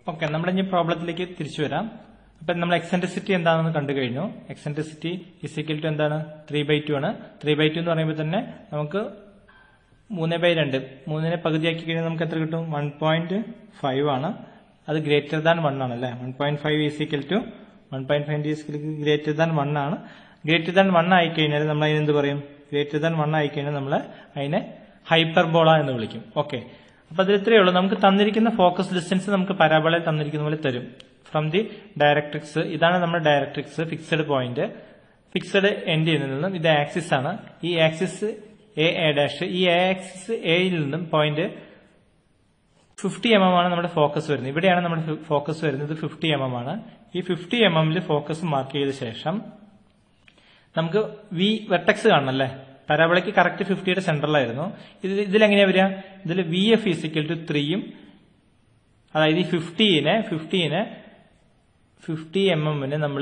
okay നമ്മൾ ഇനി പ്രോബ്ലത്തിലേക്ക് തിരിച്ചു വരാം അപ്പൊ നമ്മൾ എക്സെൻട്രിസിറ്റി എന്താണെന്ന് കണ്ടു കഴിഞ്ഞു എക്സെൻട്രിസിറ്റി ഇസിക്കൽ ടു എന്താണ് ത്രീ ബൈ ടു ആണ് ത്രീ ബൈ ടു എന്ന് പറയുമ്പോൾ തന്നെ നമുക്ക് മൂന്ന് ബൈ രണ്ട് മൂന്നിനെ പകുതിയാക്കി കഴിഞ്ഞാൽ നമുക്ക് എത്ര കിട്ടും വൺ പോയിന്റ് ഫൈവ് ആണ് അത് ഗ്രേറ്റർ ദാൻ വൺ ആണ് അല്ലേ one point five is equal to one point five is equal greater than one ആണ് ഗ്രേറ്റർ ദാൻ വൺ ആയി കഴിഞ്ഞാൽ നമ്മൾ അതിന് എന്ത് പറയും ഗ്രേറ്റർ ദാൻ വൺ ആയി കഴിഞ്ഞാൽ നമ്മൾ അതിനെ ഹൈപ്പർബോള എന്ന് വിളിക്കും ഓക്കെ അപ്പൊ അതിൽ ഇത്രയേ ഉള്ളൂ നമുക്ക് തന്നിരിക്കുന്ന ഫോക്കസ് ഡിസ്റ്റൻസ് നമുക്ക് പരാബോളയിൽ തന്നിരിക്കുന്ന പോലെ തരും ഫ്രം ദി ഡയറക്ട്രിക്സ് ഇതാണ് നമ്മുടെ ഡയറക്ട്രിക്സ് ഫിക്സഡ് പോയിന്റ് ഫിക്സഡ് എൻഡിൽ നിന്നും ഇത് ആക്സിസ് ആണ് ഈ ആക്സിസ് എ എ ഡാഷ് ഈ എ ആക്സിസ് എയിൽ നിന്നും പോയിന്റ് ഫിഫ്റ്റി എം എം ആണ് നമ്മുടെ ഫോക്കസ് വരുന്നത് ഇവിടെയാണ് നമ്മുടെ ഫോക്കസ് വരുന്നത് ഫിഫ്റ്റി എം എം ആണ് ഈ ഫിഫ്റ്റി എം എമ്മിൽ ഫോക്കസ് മാർക്ക് ചെയ്ത ശേഷം നമുക്ക് വി വെർട്ടെക്സ് കാണണം അല്ലേ പരാബോളയ്ക്ക് കറക്റ്റ് ഫിഫ്റ്റിയുടെ സെന്ററിലായിരുന്നു ഇത് ഇതിലെങ്ങനെയാ വരിക ഇതിൽ വി എഫ് ഫിസിക്കൽ ടു ത്രീയും അതായത് ഈ ഫിഫ്റ്റീനെ ഫിഫ്റ്റീനെ ഫിഫ്റ്റി എം എമ്മിന് നമ്മൾ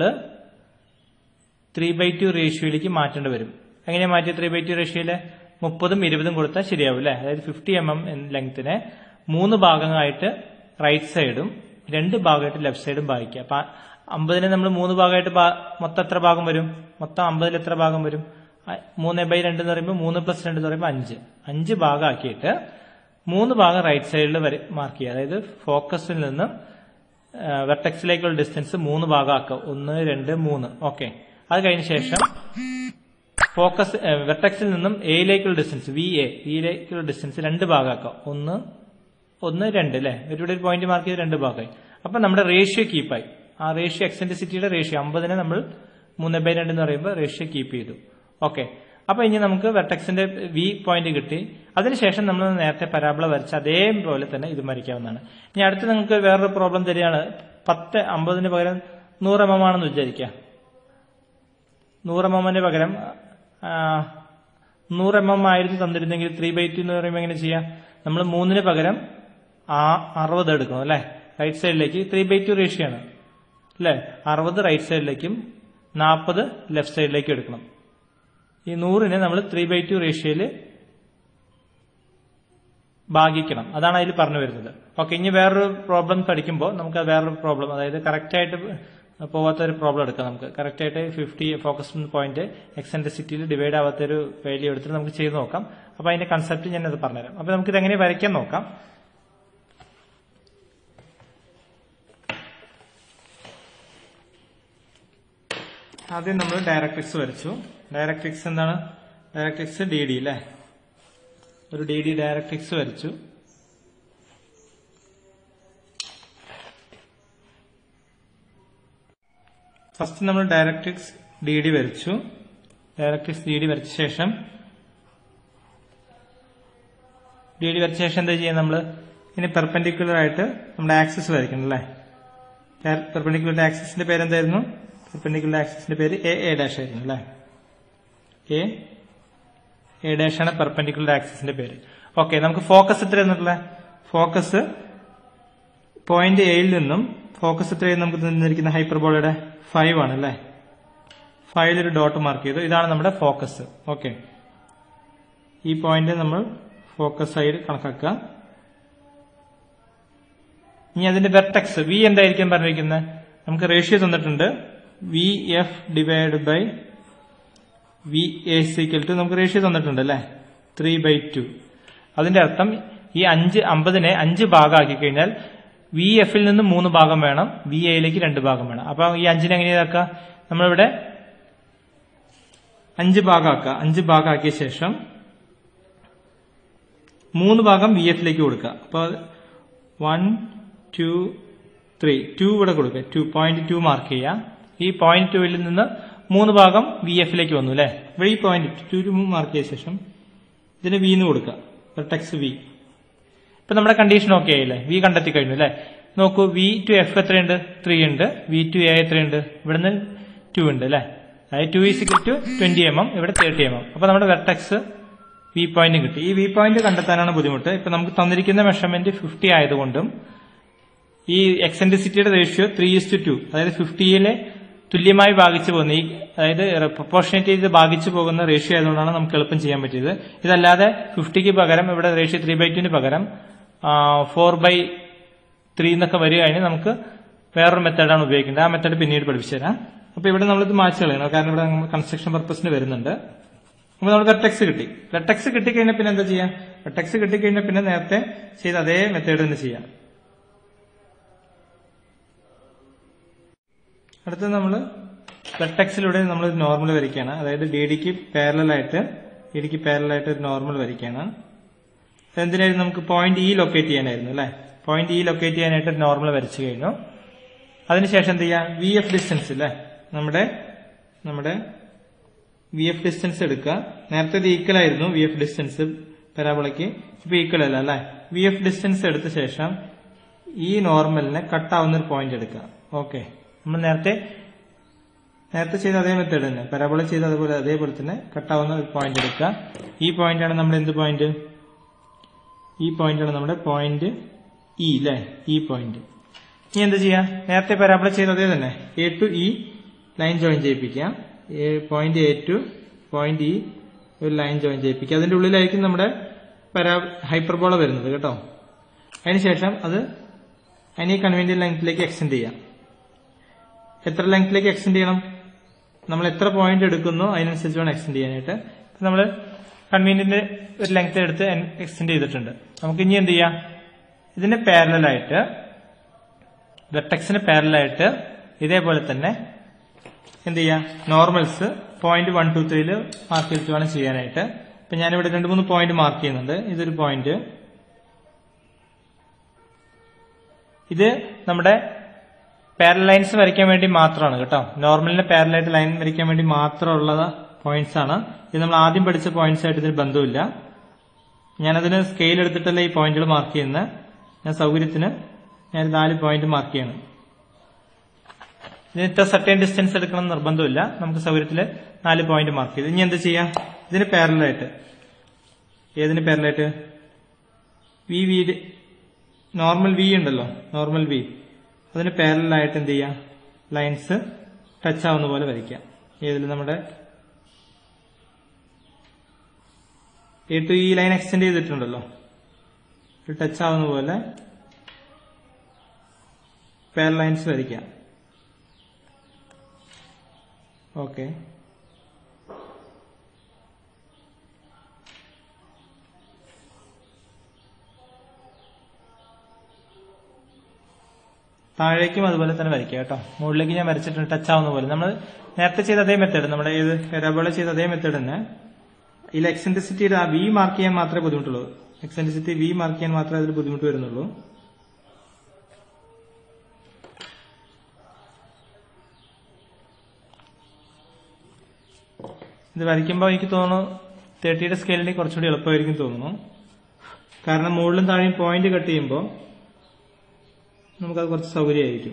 ത്രീ ബൈ ടു റേഷ്യോയിലേക്ക് മാറ്റേണ്ടി വരും എങ്ങനെയാ മാറ്റിയ ത്രീ ബൈ ടു റേഷ്യോയില് മുപ്പതും ഇരുപതും കൊടുത്താൽ ശരിയാവും അല്ലേ അതായത് ഫിഫ്റ്റി എം എം ലെങ്തിനെ മൂന്ന് ഭാഗങ്ങളായിട്ട് റൈറ്റ് സൈഡും രണ്ട് ഭാഗമായിട്ട് ലെഫ്റ്റ് സൈഡും ഭാഗിക്കുക അപ്പൊ അമ്പതിനെ നമ്മൾ മൂന്ന് ഭാഗമായിട്ട് മൊത്തം എത്ര ഭാഗം വരും മൊത്തം അമ്പതിൽ എത്ര ഭാഗം വരും മൂന്ന് ബൈ രണ്ട് എന്ന് പറയുമ്പോൾ മൂന്ന് പ്ലസ് രണ്ട് എന്ന് പറയുമ്പോൾ അഞ്ച് അഞ്ച് ഭാഗമാക്കിയിട്ട് മൂന്ന് ഭാഗം റൈറ്റ് സൈഡിൽ വരെ മാർക്ക് ചെയ്യുക അതായത് ഫോക്കസിൽ നിന്ന് വെർട്ടെക്സിലേക്കുള്ള ഡിസ്റ്റൻസ് മൂന്ന് ഭാഗമാക്കുക ഒന്ന് രണ്ട് മൂന്ന് ഓക്കെ അത് കഴിഞ്ഞ ശേഷം ഫോക്കസ് വെർട്ടെക്സിൽ നിന്നും എയിലേക്കുള്ള ഡിസ്റ്റൻസ് വി എ വിയിലേക്കുള്ള ഡിസ്റ്റൻസ് രണ്ട് ഭാഗമാക്കുക ഒന്ന് ഒന്ന് രണ്ട് അല്ലെ ഇവിടെ ഒരു പോയിന്റ് മാർക്ക് ചെയ്ത് രണ്ട് ഭാഗമായി അപ്പൊ നമ്മുടെ റേഷ്യോ കീപ്പായി ആ റേഷ്യോ എക്സെൻട്രിസിറ്റിയുടെ റേഷ്യോ അമ്പതിനെ നമ്മൾ മൂന്ന് ബൈ രണ്ട് എന്ന് പറയുമ്പോൾ റേഷ്യോ കീപ്പ് ചെയ്തു ഓക്കെ അപ്പൊ ഇനി നമുക്ക് വെർട്ടെക്സിന്റെ വി പോയിന്റ് കിട്ടി അതിനുശേഷം നമ്മൾ നേരത്തെ പരാബിള വരച്ച അതേപോലെ തന്നെ ഇത് വരയ്ക്കാവുന്നതാണ് ഇനി അടുത്ത് നിങ്ങൾക്ക് വേറൊരു പ്രോബ്ലം തരികയാണ് പത്ത് അമ്പതിന് പകരം നൂറ് എം എം ആണെന്ന് വിചാരിക്കുക നൂറ് എം എമ്മിന് പകരം നൂറ് എം എം ആയിരുന്നു തന്നിരുന്നെങ്കിൽ ത്രീ ബൈ ടു എന്ന് പറയുമ്പോൾ എങ്ങനെ ചെയ്യാം നമ്മൾ മൂന്നിന് പകരം ആ അറുപത് എടുക്കണം അല്ലെ റൈറ്റ് സൈഡിലേക്ക് ത്രീ ബൈ ടു റേഷ്യോ ആണ് അല്ലെ അറുപത് റൈറ്റ് സൈഡിലേക്കും നാൽപ്പത് ലെഫ്റ്റ് സൈഡിലേക്കും എടുക്കണം ഈ നൂറിനെ നമ്മൾ ത്രീ ബൈ ടു റേഷ്യോയിൽ ഭാഗിക്കണം അതാണ് അതിൽ പറഞ്ഞു വരുന്നത് ഓക്കെ ഇനി വേറൊരു പ്രോബ്ലം പഠിക്കുമ്പോൾ നമുക്ക് വേറൊരു പ്രോബ്ലം അതായത് കറക്റ്റായിട്ട് പോവാത്ത ഒരു പ്രോബ്ലം എടുക്കാം നമുക്ക് കറക്റ്റായിട്ട് ഫിഫ്റ്റി ഫോക്കസ് പോയിന്റ് എക്സെൻട്രിസിറ്റിയിൽ ഡിവൈഡ് ആവാത്ത ഒരു വാല്യൂ എടുത്തിട്ട് നമുക്ക് ചെയ്ത് നോക്കാം അപ്പൊ അതിന്റെ കൺസെപ്റ്റ് ഞാൻ അത് പറഞ്ഞുതരാം അപ്പൊ നമുക്ക് ഇത് എങ്ങനെ വരയ്ക്കാൻ നോക്കാം ആദ്യം നമ്മൾ ഡയറക്ട്രിക്സ് വരച്ചു ഡയറക്ട്രിക്സ് എന്താണ് ഡയറക്ട്രിക്സ് ഡി ഡി അല്ലേ ഒരു ഡി ഡി ഡയറക്ട്രിക്സ് വരച്ചു ഫസ്റ്റ് നമ്മൾ ഡയറക്ട്രിക്സ് ഡി ഡി വരച്ചു ഡയറക്ട്രിക്സ് ഡി ഡി വരച്ച ശേഷം ഡി ഡി വരച്ച ശേഷം എന്താ ചെയ്യുക നമ്മൾ ഇനി പെർപെൻഡിക്കുലർ ആയിട്ട് നമ്മുടെ ആക്സിസ് വരയ്ക്കണം അല്ലേ പെർപെൻഡിക്കുലർ ആക്സിസിന്റെ പേരെന്തായിരുന്നു പെർപെൻഡിക്കുലർ ആക്സിസിന്റെ പേര് എ എ ഡാഷ് ആയിരുന്നു അല്ലേ എ എ ഡാഷ് ആണ് പെർപെൻഡിക്കുലർ ആക്സിസിന്റെ പേര് ഓക്കെ നമുക്ക് ഫോക്കസ് എത്ര എന്നുള്ള ഫോക്കസ് പോയിന്റ് എയിൽ നിന്നും ഫോക്കസ് എത്രയും നമുക്ക് തന്നിരിക്കുന്ന ഹൈപ്പർബോളയുടെ ഫൈവ് ആണ് അല്ലേ ഫൈവിൽ ഒരു ഡോട്ട് മാർക്ക് ചെയ്തു ഇതാണ് നമ്മുടെ ഫോക്കസ് ഓക്കെ ഈ പോയിന്റ് നമ്മൾ ഫോക്കസ് ആയി കണക്കാക്കുക ഇനി അതിന്റെ വെർട്ടെക്സ് വി എന്തായിരിക്കും പറഞ്ഞിരിക്കുന്നത് നമുക്ക് റേഷ്യോ തന്നിട്ടുണ്ട് V F divide by V A equal to നമുക്ക് റേഷ്യോ തന്നിട്ടുണ്ട് അല്ലേ ത്രീ ബൈ ടു അതിന്റെ അർത്ഥം ഈ അഞ്ച് അമ്പതിനെ അഞ്ച് ഭാഗമാക്കി കഴിഞ്ഞാൽ വി എഫിൽ നിന്ന് മൂന്ന് ഭാഗം വേണം വി എയിലേക്ക് രണ്ട് ഭാഗം വേണം അപ്പൊ ഈ അഞ്ചിനെ എങ്ങനെയാക്കുക നമ്മളിവിടെ അഞ്ച് ഭാഗമാക്കുക അഞ്ച് ഭാഗമാക്കിയ ശേഷം മൂന്ന് ഭാഗം വി എഫിലേക്ക് കൊടുക്കുക അപ്പൊ വൺ ടു ത്രീ ടു ഇവിടെ കൊടുക്കുക ടു പോയിന്റ് ടു മാർക്ക് ചെയ്യുക ഈ പോയിന്റ് ടുവിൽ നിന്ന് മൂന്ന് ഭാഗം വി എഫിലേക്ക് വന്നു അല്ലെ ഇവിടെ ഈ പോയിന്റ് ടു ടു മാർക്ക് ചെയ്ത ശേഷം ഇതിന് വി എന്ന് കൊടുക്കുക വെർട്ടെക്സ് വി ഇപ്പൊ നമ്മുടെ കണ്ടീഷൻ ഓക്കെ ആയില്ലേ വി കണ്ടെത്തി കഴിഞ്ഞു അല്ലെ നോക്കൂ വി ടു എഫ് എത്രയുണ്ട് ത്രീ ഉണ്ട് വി ടു എ എത്രയുണ്ട് ഇവിടുന്ന് ടു ഉണ്ട് അല്ലെ അതായത് two is equal to twenty M M ഇവിടെ തേർട്ടി എം എം അപ്പൊ നമ്മുടെ വെർട്ടെക്സ് വി പോയിന്റ് കിട്ടി ഈ വി പോയിന്റ് കണ്ടെത്താനാണ് ബുദ്ധിമുട്ട് ഇപ്പൊ നമുക്ക് തന്നിരിക്കുന്ന മെഷർമെന്റ് ഫിഫ്റ്റി ആയതുകൊണ്ടും ഈ എക്സെൻട്രിസിറ്റിയുടെ റേഷ്യോ ത്രീ ഇസ് ടു അതായത് ഫിഫ്റ്റിയിലെ തുല്യമായി ഭാഗിച്ചു പോകുന്ന ഈ അതായത് പ്രൊപ്പോർഷനേറ്റ് ചെയ്ത് ഭാഗിച്ചു പോകുന്ന റേഷ്യോ ആയതുകൊണ്ടാണ് നമുക്ക് എളുപ്പം ചെയ്യാൻ പറ്റിയത് ഇതല്ലാതെ ഫിഫ്റ്റിക്ക് പകരം ഇവിടെ റേഷ്യോ ത്രീ ബൈ ടുവിന് പകരം ഫോർ ബൈ ത്രീ എന്നൊക്കെ വരിക കഴിഞ്ഞാൽ നമുക്ക് വേറൊരു മെത്തേഡാണ് ഉപയോഗിക്കേണ്ടത് ആ മെത്തേഡ് പിന്നീട് പഠിപ്പിച്ചു തരാം അപ്പൊ ഇവിടെ നമ്മളിത് മാച്ച് കളയണം കാരണം ഇവിടെ കൺസ്ട്രക്ഷൻ പർപ്പസിന് വരുന്നുണ്ട് അപ്പൊ നമ്മൾ വെർട്ടെക്സ് കിട്ടി വെർട്ടെക്സ് കിട്ടിക്കഴിഞ്ഞാൽ പിന്നെ എന്താ ചെയ്യാം വെർട്ടെക്സ് കിട്ടിക്കഴിഞ്ഞാൽ പിന്നെ നേരത്തെ ചെയ്ത അതേ മെത്തേഡ് തന്നെ ചെയ്യാം അടുത്തത് നമ്മൾ വെർട്ടെക്സിലൂടെ നമ്മൾ നോർമൽ വരയ്ക്കുകയാണ് അതായത് ഡി ഡിക്ക് പാരലായിട്ട് ഡി ഡിക്ക് പാരലായിട്ട് ഒരു നോർമൽ വരയ്ക്കുകയാണ് എന്തിനായിരുന്നു നമുക്ക് പോയിന്റ് ഇ ലൊക്കേറ്റ് ചെയ്യാനായിരുന്നു അല്ലെ പോയിന്റ് ഇ ലൊക്കേറ്റ് ചെയ്യാനായിട്ട് ഒരു നോർമൽ വരച്ചു കഴിഞ്ഞു അതിനുശേഷം എന്ത് ചെയ്യാം വി എഫ് ഡിസ്റ്റൻസ് അല്ലെ നമ്മുടെ നമ്മുടെ വി എഫ് ഡിസ്റ്റൻസ് എടുക്കുക നേരത്തെ ഇത് ഈക്വൽ ആയിരുന്നു വി എഫ് ഡിസ്റ്റൻസ് പരാബോളയ്ക്ക് ഇപ്പൊ ഈക്വൽ അല്ല അല്ലെ വി എഫ് ഡിസ്റ്റൻസ് എടുത്ത ശേഷം ഈ നോർമലിനെ കട്ടാവുന്ന ഒരു പോയിന്റ് എടുക്കുക ഓക്കെ നമ്മൾ നേരത്തെ നേരത്തെ ചെയ്ത അതേ മെത്തേഡ് തന്നെ പരാബോള ചെയ്ത അതുപോലെ അതേപോലെ തന്നെ കട്ടാവുന്ന ഒരു പോയിന്റ് എടുക്കുക ഈ പോയിന്റ് ആണ് നമ്മുടെ എന്ത് പോയിന്റ് ഈ പോയിന്റ് ആണ് നമ്മുടെ പോയിന്റ് ഇ അല്ലെ ഈ പോയിന്റ് ഇനി എന്ത് ചെയ്യാം നേരത്തെ പരാബോള ചെയ്ത അതേ തന്നെ A to E line join ചെയ്യിപ്പിക്കാം point A to point E ഒരു ലൈൻ ജോയിൻ ചെയ്യിപ്പിക്കുക അതിന്റെ ഉള്ളിലായിരിക്കും നമ്മുടെ പരാ ഹൈപ്പർബോള വരുന്നത് കേട്ടോ അതിനുശേഷം അത് അതിനെ കൺവീനിയൻ ലെങ്ത്തിലേക്ക് എക്സ്റ്റെൻഡ് ചെയ്യാം എത്ര ലെങ്ത്തിലേക്ക് എക്സ്റ്റെൻഡ് ചെയ്യണം നമ്മൾ എത്ര പോയിന്റ് എടുക്കുന്നു അതിനനുസരിച്ച് വേണം എക്സ്റ്റെൻഡ് ചെയ്യാനായിട്ട് നമ്മൾ കൺവീനിയന്റ് ഒരു ലെങ്ത് എടുത്ത് എക്സ്റ്റെൻഡ് ചെയ്തിട്ടുണ്ട് നമുക്ക് ഇനി എന്ത് ചെയ്യാം ഇതിന് പാരലായിട്ട് വെർട്ടെക്സിന് പാരലായിട്ട് ഇതേപോലെ തന്നെ എന്ത് ചെയ്യാം നോർമൽസ് പോയിന്റ് വൺ ടു ത്രീയിൽ മാർക്ക് ചെയ്തിട്ട് വേണം ചെയ്യാനായിട്ട് ഇപ്പൊ ഞാനിവിടെ രണ്ട് മൂന്ന് പോയിന്റ് മാർക്ക് ചെയ്യുന്നുണ്ട് ഇതൊരു പോയിന്റ് ഇത് നമ്മുടെ പാരലൈൻസ് വരയ്ക്കാൻ വേണ്ടി മാത്രമാണ് കേട്ടോ നോർമലിന് പാരലായിട്ട് ലൈൻ വരയ്ക്കാൻ വേണ്ടി മാത്രമുള്ള പോയിന്റ്സ് ആണ് ഇത് നമ്മൾ ആദ്യം പഠിച്ച പോയിന്റ്സ് ആയിട്ട് ഇതിന് ബന്ധമില്ല ഞാനതിന് സ്കെയിൽ എടുത്തിട്ടല്ല ഈ പോയിന്റുകൾ മാർക്ക് ചെയ്യുന്നത് ഞാൻ സൗകര്യത്തിന് ഞാൻ നാല് പോയിന്റ് മാർക്ക് ചെയ്യണം ഇതിന് ഇത്ര സർട്ടേൺ ഡിസ്റ്റൻസ് എടുക്കണം എന്ന് നിർബന്ധമില്ല നമുക്ക് സൗകര്യത്തിൽ നാല് പോയിന്റ് മാർക്ക് ചെയ്ത് ഇനി എന്ത് ചെയ്യാം ഇതിന് പാരലായിട്ട് ഏതിന് പാരലായിട്ട് വി വി നോർമൽ വി ഉണ്ടല്ലോ നോർമൽ വി അതിന് പാരലായിട്ട് എന്ത് ചെയ്യാം ലൈൻസ് ടച്ച് ആവുന്ന പോലെ വരയ്ക്കാം ഏതിൽ നമ്മുടെ A to E line extend ചെയ്തിട്ടുണ്ടല്ലോ ടച്ച് ആവുന്ന പോലെ പാര ലൈൻസ് വരയ്ക്കാം ഓക്കെ താഴേക്കും അതുപോലെ തന്നെ വരയ്ക്കുക കേട്ടോ മുകളിലേക്ക് ഞാൻ വരച്ചിട്ടുണ്ട് ടച്ച് ആവുന്ന പോലെ നമ്മൾ നേരത്തെ ചെയ്ത അതേ മെത്തേഡ് നമ്മുടെ ഏത് പാരാബോള ചെയ്ത അതേ മെത്തേഡ് തന്നെ ഇതിൽ എക്സെൻട്രിസിറ്റിയുടെ ആ വി മാർക്ക് ചെയ്യാൻ മാത്രമേ ബുദ്ധിമുട്ടുള്ളൂ എക്സെൻട്രിസിറ്റി വി മാർക്ക് ചെയ്യാൻ മാത്രമേ അതിൽ ബുദ്ധിമുട്ട് വരുന്നുള്ളൂ ഇത് വരയ്ക്കുമ്പോൾ എനിക്ക് തോന്നുന്നു തേർട്ടിയുടെ സ്കെയിലിൽ കുറച്ചുകൂടി എളുപ്പമായിരിക്കും തോന്നുന്നു കാരണം മുകളിലും താഴെയും പോയിന്റ് കട്ട് ചെയ്യുമ്പോൾ നമുക്കത് കുറച്ച് സൗകര്യമായിരിക്കും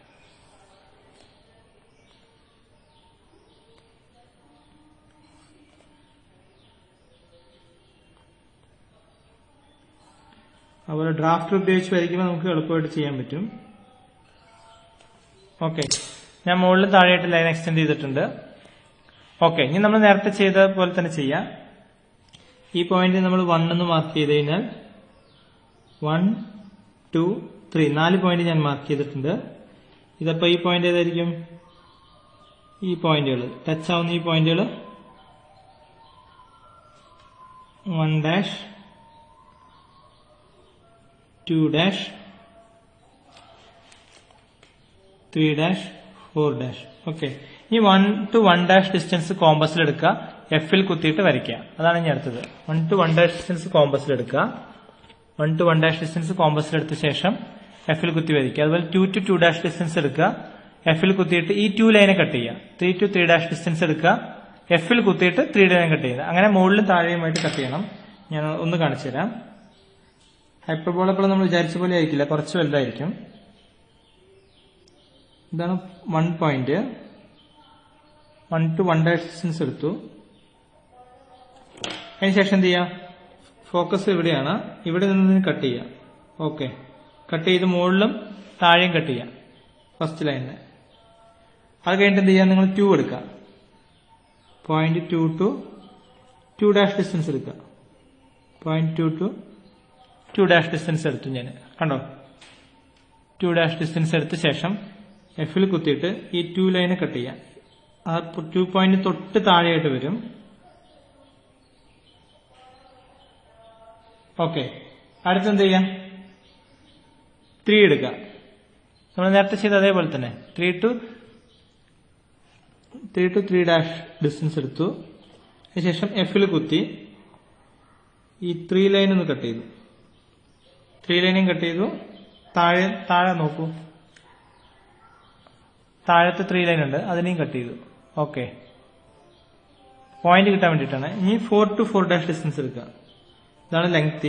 അതുപോലെ ഡ്രാഫ്റ്റ് ഉപയോഗിച്ച് വരയ്ക്കുമ്പോൾ നമുക്ക് എളുപ്പമായിട്ട് ചെയ്യാൻ പറ്റും ഓക്കെ ഞാൻ മുകളിൽ താഴെയായിട്ട് ലൈൻ എക്സ്റ്റെൻഡ് ചെയ്തിട്ടുണ്ട് ഓക്കെ ഇനി നമ്മൾ നേരത്തെ ചെയ്ത പോലെ തന്നെ ചെയ്യാം ഈ പോയിന്റ് നമ്മൾ വൺ എന്ന് മാർക്ക് ചെയ്ത് കഴിഞ്ഞാൽ വൺ ടു ത്രീ നാല് പോയിന്റ് ഞാൻ മാർക്ക് ചെയ്തിട്ടുണ്ട് ഇതപ്പോ ഈ പോയിന്റ് ഏതായിരിക്കും ഈ പോയിന്റുകൾ ടച്ച് ആവുന്ന ഈ പോയിന്റുകൾ one dash two dash three dash four dash okay ഈ one to one dash distance കോമ്പസിൽ എടുക്കുക എഫിൽ കുത്തിയിട്ട് വരയ്ക്കുക അതാണ് ഇനി അടുത്തത് one to one dash distance കോമ്പസിൽ എടുക്കുക one to one dash distance കോമ്പസിൽ എടുത്ത ശേഷം എഫിൽ കുത്തി വരയ്ക്കുക അതുപോലെ two to two dash distance എടുക്കുക എഫിൽ കുത്തിയിട്ട് ഈ ടു ലൈനെ കട്ട് ചെയ്യുക three to three dash distance എടുക്കുക എഫിൽ കുത്തിയിട്ട് ത്രീ ലൈൻ കട്ട് ചെയ്യുക അങ്ങനെ മുകളിലും താഴെയുമായിട്ട് കട്ട് ചെയ്യണം ഞാൻ ഒന്ന് കാണിച്ചു തരാം ഹൈപ്പർബോൾ എപ്പോഴും നമ്മൾ വിചാരിച്ച പോലെ ആയിരിക്കില്ല കുറച്ച് വലുതായിരിക്കും ഇതാണ് one point one to one dash distance എടുത്തു അതിനുശേഷം എന്ത് ചെയ്യാം ഫോക്കസ് ഇവിടെയാണ് ഇവിടെ നിന്ന് കട്ട് ചെയ്യാം ഓക്കെ കട്ട് ചെയ്ത് മുകളിലും താഴെയും കട്ട് ചെയ്യാം ഫസ്റ്റ് ലൈനിന് അത് കഴിഞ്ഞിട്ട് എന്ത് ചെയ്യാം നിങ്ങൾ ടു എടുക്കുക point two to two dash distance എടുക്കുക point two to two dash distance എടുത്തു ഞാൻ കണ്ടോ ടു ഡാഷ് ഡിസ്റ്റൻസ് എടുത്ത ശേഷം എഫിൽ കുത്തിയിട്ട് ഈ ടു ലൈന് കട്ട് ചെയ്യാം ആ ടു പോയിന്റ് തൊട്ട് താഴെയായിട്ട് വരും ഓക്കെ അടുത്ത് എന്ത് ചെയ്യാം ത്രീ എടുക്കുക നമ്മൾ നേരത്തെ ചെയ്ത അതേപോലെ തന്നെ three to three to three dash distance എടുത്തു അതിനുശേഷം എഫിൽ കുത്തി ഈ ത്രീ ലൈൻ ഒന്ന് കട്ട് ചെയ്തു ത്രീ ലൈനും കട്ട് ചെയ്തു താഴെ താഴെ നോക്കൂ താഴത്തെ ത്രീ ലൈൻ ഉണ്ട് അതിനെയും കട്ട് ചെയ്തു ഓക്കെ പോയിന്റ് കിട്ടാൻ വേണ്ടിയിട്ടാണ് ഇനി four to four dash distance എടുക്കുക ഇതാണ് lengthy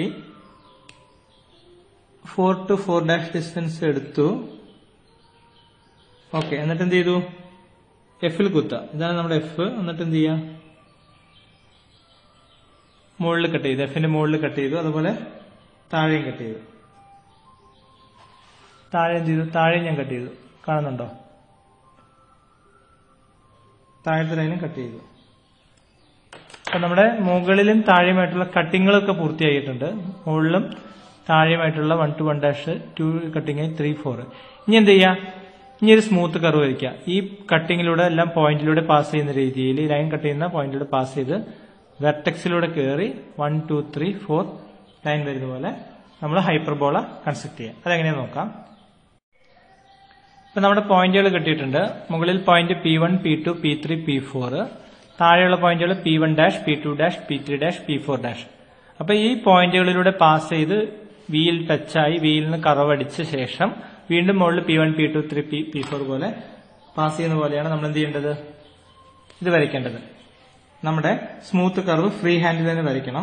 four to four dash distance എടുത്തു ഓക്കെ എന്നിട്ട് എന്ത് ചെയ്തു എഫിൽ കുത്ത ഇതാണ് നമ്മുടെ എഫ് എന്നിട്ട് എന്ത് ചെയ്യാം മുകളിൽ കട്ട് ചെയ്തു എഫിന്റെ മുകളിൽ കട്ട് ചെയ്തു അതുപോലെ താഴെയും കട്ട് ചെയ്തു താഴെ എന്ത് ചെയ്തു താഴെയും ഞാൻ കട്ട് ചെയ്തു കാണുന്നുണ്ടോ താഴത്തെ ലൈനും കട്ട് ചെയ്തു അപ്പൊ നമ്മുടെ മുകളിലും താഴെയുമായിട്ടുള്ള കട്ടിങ്ങുകളൊക്കെ പൂർത്തിയായിട്ടുണ്ട് മുകളിലും താഴെയുമായിട്ടുള്ള one to one dash two cutting three four ഇനി എന്ത് ചെയ്യാ ഇനി ഒരു സ്മൂത്ത് കർവ് വരയ്ക്കുക ഈ കട്ടിങ്ങിലൂടെ എല്ലാം പോയിന്റിലൂടെ പാസ് ചെയ്യുന്ന രീതിയിൽ ലൈൻ കട്ട് ചെയ്യുന്ന പോയിന്റിലൂടെ പാസ് ചെയ്ത് വെർട്ടെക്സിലൂടെ കയറി one two three four line വരുന്ന പോലെ നമ്മൾ ഹൈപ്പർബോള കൺസ്ട്രക്ട് ചെയ്യാം അതെങ്ങനെയാന്ന് നോക്കാം ഇപ്പൊ നമ്മുടെ പോയിന്റുകൾ കിട്ടിയിട്ടുണ്ട് മുകളിൽ point P one P two P three P four താഴെയുള്ള പോയിന്റുകൾ P one dash P two dash P three dash P four dash അപ്പൊ ഈ പോയിന്റുകളിലൂടെ പാസ് ചെയ്ത് വിയിൽ ടച്ചായി വിയിൽ നിന്ന് കറവടിച്ച ശേഷം വീണ്ടും മുകളിൽ P one P two three P P four പോലെ പാസ് ചെയ്യുന്ന പോലെയാണ് നമ്മൾ എന്ത് ചെയ്യേണ്ടത് ഇത് വരയ്ക്കേണ്ടത് നമ്മുടെ സ്മൂത്ത് കർവ് ഫ്രീ ഹാൻഡിൽ തന്നെ വരയ്ക്കണം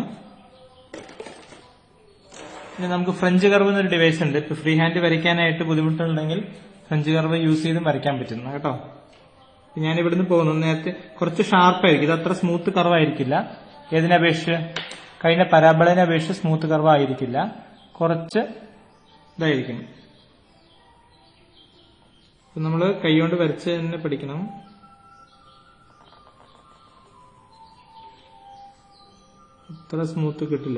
ഇനി നമുക്ക് ഫ്രഞ്ച് കർവ് എന്നൊരു ഡിവൈസ് ഉണ്ട് ഇപ്പൊ ഫ്രീ ഹാൻഡ് വരയ്ക്കാനായിട്ട് ബുദ്ധിമുട്ടുണ്ടെങ്കിൽ ഫ്രഞ്ച് കർവ് യൂസ് ചെയ്തും വരയ്ക്കാൻ പറ്റുന്നു കേട്ടോ ഞാൻ ഇവിടുന്ന് പോകുന്നു നേരത്തെ കുറച്ച് ഷാർപ്പായിരിക്കും ഇത് അത്ര സ്മൂത്ത് കർവ് ആയിരിക്കില്ല ഏതിനെ അപേക്ഷിച്ച് കഴിഞ്ഞ പരാബളനെ അപേക്ഷിച്ച് സ്മൂത്ത് കർവ് ആയിരിക്കില്ല കുറച്ച് ഇതായിരിക്കും നമ്മൾ കൈകൊണ്ട് വരച്ച് തന്നെ പഠിക്കണം അത്ര സ്മൂത്ത് കിട്ടില്ല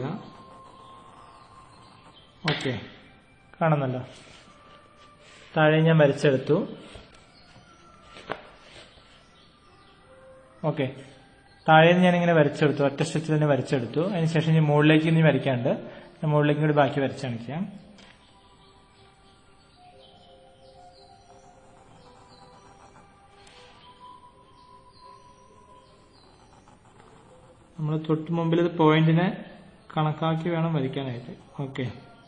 ഓക്കെ കാണുന്നല്ലോ താഴെ ഞാൻ വരച്ചെടുത്തു ഓക്കെ താഴെ ഞാൻ ഇങ്ങനെ വരച്ചെടുത്തു ഒറ്റ സ്റ്റിച്ചിൽ തന്നെ വരച്ചെടുത്തു അതിനുശേഷം ഞാൻ മുകളിലേക്ക് ഇനി വരയ്ക്കാണ്ട് ഞാൻ മുകളിലേക്ക് കൂടി ബാക്കി വരച്ച് കാണിക്കാം നമ്മൾ തൊട്ട് മുമ്പിൽ ഇത് പോയിന്റിനെ കണക്കാക്കി വേണം വരയ്ക്കാനായിട്ട് ഓക്കെ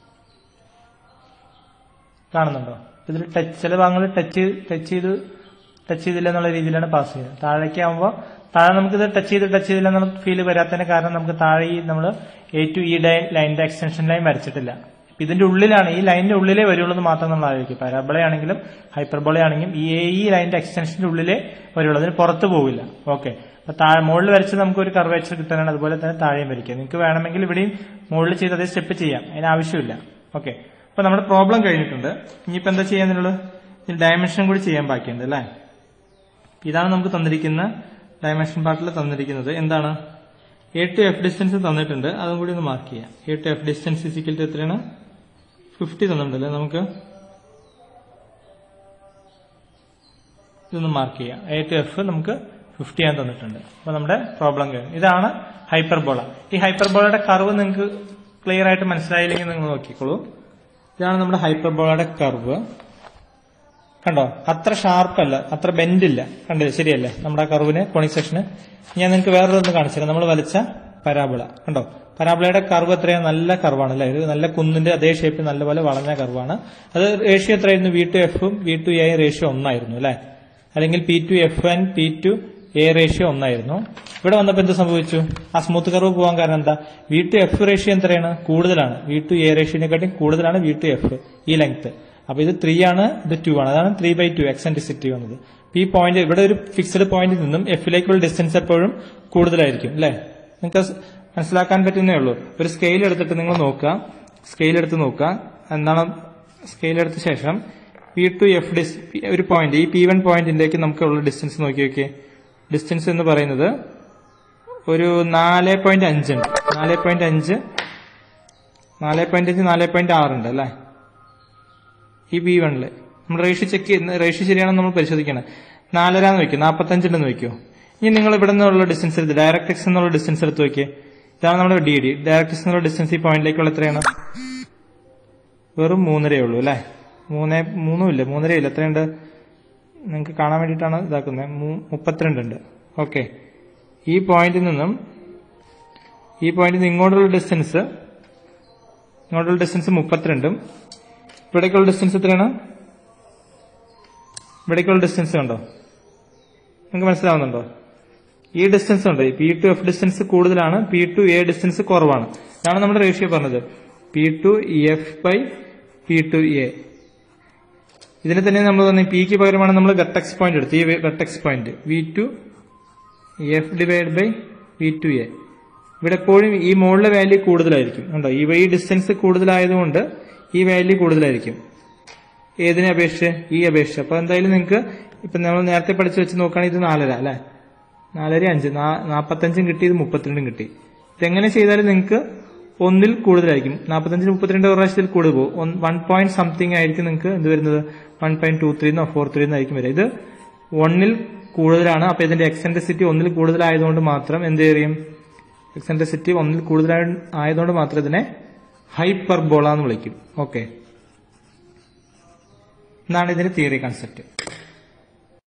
കാണുന്നുണ്ടോ ഇതിൽ ടച്ച് ചില ഭാഗങ്ങളിൽ ടച്ച് ടച്ച് ചെയ്ത് ടച്ച് ചെയ്തില്ല എന്നുള്ള രീതിയിലാണ് പാസ് ചെയ്യുന്നത് താഴേക്ക് ആകുമ്പോൾ താഴെ നമുക്കിത് ടച്ച് ചെയ്ത് ടച്ച് ചെയ്തില്ല എന്നുള്ള ഫീൽ വരാത്തതിന് കാരണം നമുക്ക് താഴെ ഈ നമ്മൾ എ ടു ഇ ഡൈ ലൈനിന്റെ എക്സ്റ്റൻഷൻ ലൈൻ വരച്ചിട്ടില്ല ഇതിന്റെ ഉള്ളിലാണ് ഈ ലൈനിന്റെ ഉള്ളിലേ വരുള്ളൂ എന്ന് മാത്രം നമ്മൾ ആലോചിക്കും പാരാബളയാണെങ്കിലും ഹൈപ്പർബോളയാണെങ്കിലും ഈ എ ഈ ലൈനിന്റെ എക്സ്റ്റൻഷന്റെ ഉള്ളിലേ വരുള്ളൂ അതിന് പുറത്ത് പോകില്ല ഓക്കെ അപ്പൊ താഴെ മുകളിൽ വരച്ച് നമുക്ക് ഒരു കർവേച്ചർ കിട്ടാനാണ് അതുപോലെ തന്നെ താഴെയും വരയ്ക്കുക നിങ്ങൾക്ക് വേണമെങ്കിൽ ഇവിടെയും മുകളിൽ ചെയ്ത് അതേ സ്റ്റെപ്പ് ചെയ്യാം അതിന് ആവശ്യമില്ല ഓക്കെ അപ്പൊ നമ്മുടെ പ്രോബ്ലം കഴിഞ്ഞിട്ടുണ്ട് ഇനിയിപ്പോ എന്താ ചെയ്യാന്നുള്ളത് ഡയമെൻഷൻ കൂടി ചെയ്യാൻ ബാക്കിയുണ്ട് അല്ലേ ഇതാണ് നമുക്ക് തന്നിരിക്കുന്ന ഡയമെൻഷൻ പാർട്ടിൽ തന്നിരിക്കുന്നത് എന്താണ് എ ടു എഫ് ഡിസ്റ്റൻസ് തന്നിട്ടുണ്ട് അതും കൂടി ഒന്ന് മാർക്ക് ചെയ്യാം A to F distance is equal എത്രയാണ് ഫിഫ്റ്റി തന്നിട്ടുണ്ടല്ലേ നമുക്ക് ഇതൊന്ന് മാർക്ക് ചെയ്യാം എ ടു എഫ് നമുക്ക് ഫിഫ്റ്റി ആൻ തന്നിട്ടുണ്ട് അപ്പൊ നമ്മുടെ പ്രോബ്ലം കഴിഞ്ഞു ഇതാണ് ഹൈപ്പർബോള ഈ ഹൈപ്പർബോളയുടെ കർവ് നിങ്ങൾക്ക് ക്ലിയർ ആയിട്ട് മനസ്സിലായില്ലെങ്കിൽ നിങ്ങൾ നോക്കിക്കോളൂ ഇതാണ് നമ്മുടെ ഹൈപ്പർബോളയുടെ കർവ് കണ്ടോ അത്ര ഷാർപ്പല്ല അത്ര ബെൻഡില്ല കണ്ടില്ലേ ശരിയല്ലേ നമ്മുടെ ആ കർവിന് കോണിക് സെക്ഷന് ഞാൻ നിങ്ങൾക്ക് വേറൊന്ന് കാണിച്ചുതരാം നമ്മൾ വരച്ച പരാബിള കണ്ടോ പരാബിളയുടെ കർവ് എത്രയാണ് നല്ല കർവാണ് അല്ലേ ഒരു നല്ല കുന്നിന്റെ അതേ ഷേപ്പിൽ നല്ലപോലെ വളഞ്ഞ കർവാണ് അത് റേഷ്യോ എത്രയായിരുന്നു വി ടു എഫും വി ടു എ റേഷ്യോ ഒന്നായിരുന്നു അല്ലേ അല്ലെങ്കിൽ P to F and P to A ratio ഒന്നായിരുന്നു ഇവിടെ വന്നപ്പോൾ എന്ത് സംഭവിച്ചു ആ സ്മൂത്ത് കർവ് പോകാൻ കാരണം എന്താ വി ടു എഫ് റേഷ്യോ എത്രയാണ് കൂടുതലാണ് വി ടു എ റേഷ്യോനെക്കാട്ടി കൂടുതലാണ് വി ടു എഫ് ഈ ലെങ്ത് അപ്പൊ ഇത് ത്രീ ആണ് ഇത് ടു ആണ് അതാണ് ത്രീ ബൈ ടു എക്സെൻട്രിസിറ്റി വന്നത് ഈ പോയിന്റ് ഇവിടെ ഒരു ഫിക്സ്ഡ് പോയിന്റിൽ നിന്നും എഫിലേക്കുള്ള ഡിസ്റ്റൻസ് എപ്പോഴും കൂടുതലായിരിക്കും അല്ലെ നിങ്ങൾക്ക് മനസ്സിലാക്കാൻ പറ്റുന്നേ ഉള്ളൂ ഒരു സ്കെയിൽ എടുത്തിട്ട് നിങ്ങൾ നോക്കുക സ്കെയിൽ എടുത്ത് നോക്കുക എന്താണ് സ്കെയിൽ എടുത്ത ശേഷം പി ടു എഫ് ഡിസ് ഒരു പോയിന്റ് ഈ പി വൺ പോയിന്റിലേക്ക് നമുക്കുള്ള ഡിസ്റ്റൻസ് നോക്കി നോക്കിയേ ഡിസ്റ്റൻസ് എന്ന് പറയുന്നത് ഒരു നാല് പോയിന്റ് അഞ്ചുണ്ട് നാല് പോയിന്റ് അഞ്ച് നാല് പോയിന്റ് അഞ്ച് നാല് പോയിന്റ് ആറുണ്ട് അല്ലേ ഈ ബി വണ്ണില് നമ്മൾ റേഷ്യോ ചെക്ക് ചെയ്യുന്ന റേഷ്യോ ശരിയാണെന്ന് നമ്മൾ പരിശോധിക്കണം നാലര എന്ന് വെക്കും നാൽപ്പത്തഞ്ചുണ്ടെന്ന് വെക്കോ ഇനി നിങ്ങൾ ഇവിടെ നിന്നുള്ള ഡിസ്റ്റൻസ് എടുത്ത് ഡയറക്ട് എക്സ് എന്നുള്ള ഡിസ്റ്റൻസ് എടുത്ത് നോക്കിയേ ഇതാണ് നമ്മുടെ ഡി ഡി ഡയറക്ട് എക്സ് എന്നുള്ള ഡിസ്റ്റൻസ് ഈ പോയിന്റിലേക്കുള്ള എത്രയാണ് വെറും മൂന്നരയേ ഉള്ളൂ അല്ലേ മൂന്നേ മൂന്നുമില്ല മൂന്നരയില്ല എത്രയുണ്ട് നിങ്ങൾക്ക് കാണാൻ വേണ്ടിയിട്ടാണ് ഇതാക്കുന്നത് മുപ്പത്തിരണ്ട് ഉണ്ട് ഓക്കെ ഈ പോയിന്റിൽ നിന്നും ഈ പോയിന്റിൽ നിന്ന് ഇങ്ങോട്ടുള്ള ഡിസ്റ്റൻസ് ഇങ്ങോട്ടുള്ള ഡിസ്റ്റൻസ് മുപ്പത്തിരണ്ടും ഇവിടേക്കുള്ള ഡിസ്റ്റൻസ് എത്രയാണ് ഇവിടേക്കുള്ള ഡിസ്റ്റൻസ് കണ്ടോ നിങ്ങൾക്ക് മനസ്സിലാവുന്നുണ്ടോ ഈ ഡിസ്റ്റൻസ് ഉണ്ട് പി ടു എഫ് ഡിസ്റ്റൻസ് കൂടുതലാണ് പി ടു എ ഡിസ്റ്റൻസ് കുറവാണ് ഇതാണ് നമ്മുടെ റേഷ്യോ പറഞ്ഞത് P to F by P to A ഇതിനെ തന്നെ നമ്മൾ തന്നെ പിക്ക് പകരമാണ് നമ്മൾ വെർട്ടെക്സ് പോയിന്റ് എടുത്ത് ഈ vertex point V to F divide by V to A ഇവിടെ എപ്പോഴും ഈ മുകളിലെ വാല്യൂ കൂടുതലായിരിക്കും ഉണ്ടോ ഈ ഈ ഡിസ്റ്റൻസ് കൂടുതലായതുകൊണ്ട് ഈ വാല്യൂ കൂടുതലായിരിക്കും ഏതിനെ അപേക്ഷിച്ച് ഈ അപേക്ഷിച്ച് അപ്പൊ എന്തായാലും നിങ്ങൾക്ക് ഇപ്പൊ നമ്മൾ നേരത്തെ പഠിച്ചു വെച്ച് നോക്കുകയാണെങ്കിൽ ഇത് നാലര അല്ലെ നാലര അഞ്ച് നാൽപ്പത്തഞ്ചും കിട്ടി ഇത് മുപ്പത്തിരണ്ടും കിട്ടി ഇതെങ്ങനെ ചെയ്താലും നിങ്ങൾക്ക് ഒന്നിൽ കൂടുതലായിരിക്കും നാൽപ്പത്തഞ്ചിന് മുപ്പത്തിരണ്ട് ഒരു പ്രാവശ്യത്തിൽ കൂടുതൽ പോകും വൺ പോയിന്റ് സംതിങ് ആയിരിക്കും നിങ്ങൾക്ക് എന്ത് വരുന്നത് വൺ പോയിന്റ് ടു ത്രീന്നോ ഫോർ ത്രീന്നോ ആയിരിക്കും വരിക ഇത് ഒന്നിൽ കൂടുതലാണ് അപ്പൊ ഇതിന്റെ എക്സെൻട്രിസിറ്റി ഒന്നിൽ കൂടുതലായതുകൊണ്ട് മാത്രം എന്ത് ചെയ്യും എക്സെൻട്രിസിറ്റി ഒന്നിൽ കൂടുതലായ ആയതുകൊണ്ട് മാത്രം ഇതിനെ ഹൈപ്പർബോള എന്ന് വിളിക്കും ഓക്കെ എന്നാണ് ഇതിന്റെ തിയറി കൺസെപ്റ്റ്